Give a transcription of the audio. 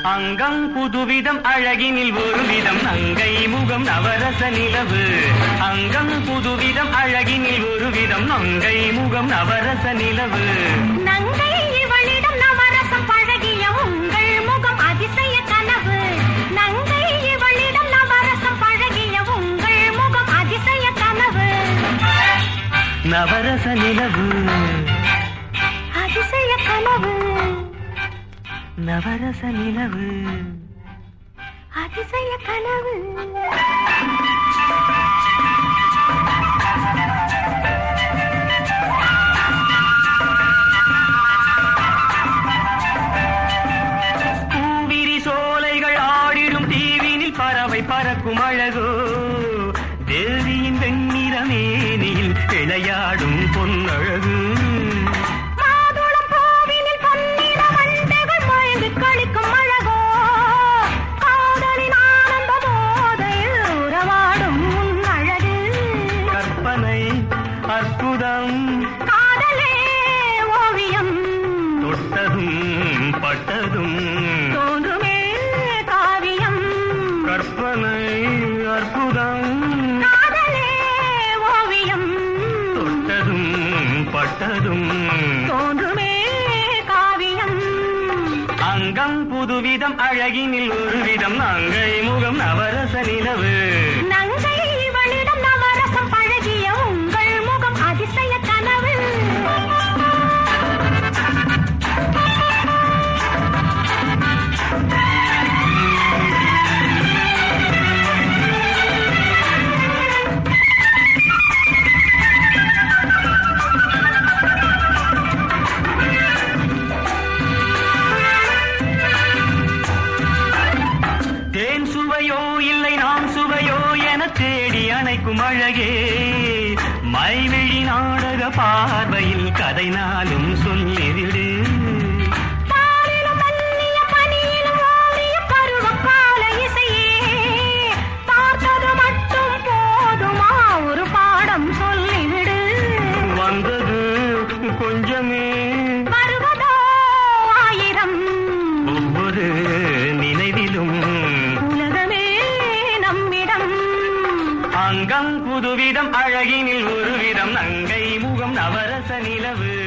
அங்கம் புதுவிதம் அழகினில் ஒரு விதம் நங்கை முகம் நவரச நிலவு அங்கம் புதுவிதம் அழகினில் ஒரு விதம் நங்கை முகம் நவரச நிலவு நங்கை இவளிடம் நவரசம் பழகிய உங்கள் முகம் அதிசய கனவு நங்கை இவளிடம் நவரசம் பழகிய உங்கள் முகம் அதிசய கனவு நவரச நிலவு அதிசய கனவு நவரச நிலவு அதிசய கனவு பூவிரி சோலைகள் ஆடிடும் தீவினில் பறவை பறக்கும் அழகோ தேவியின் வெண்ணிற மேனியில் விளையாடும் பொன்னழகு மாதுளம் பூவினில் பொன்னிற வண்டுகள் மொய்ந்து களிக்கும் அழகோ காதலின் ஆனந்த போதையில் உறவாடும் உன் அழகு கற்பனை அற்புதம் காதலே ஓவியம் தொட்டதும் பட்டதும் தோன்றுமே காவியம் கற்பனை அற்புதம் காதலே ஓவியம் தொட்டதும் பட்டதும் தோன்றுமே காவியம் அங்கம் புதுவிதம் அழகினில் ஒரு விதம் நங்கை முகம் நவரச நிலவு நங்கை இவளிடம் நவரசம் பழகிய உங்கள் முகம் அதிசய கனவு தேன் சுவையோ இல்லை நான் சுவையோ என தேடி அணைக்கும் அழகே மைவிழி நாடக பார்வையில் கதை நாளும் சொல்லிவிடு பாலிலும் மெல்லிய பனியிலும் ஓடிய பருவகால இசையே பார்த்தது மட்டும் போதுமா ஒரு பாடம் சொல்லிவிடு வந்தது கொஞ்சமே வருவதோ ஆயிரம் ஒவ்வொரு நினைவிலும் உலகமே நம்மிடம் அங்கம் புதுவிதம் அழகினில் ஒரு விதம் நங்கை முகம் நவரச நிலவு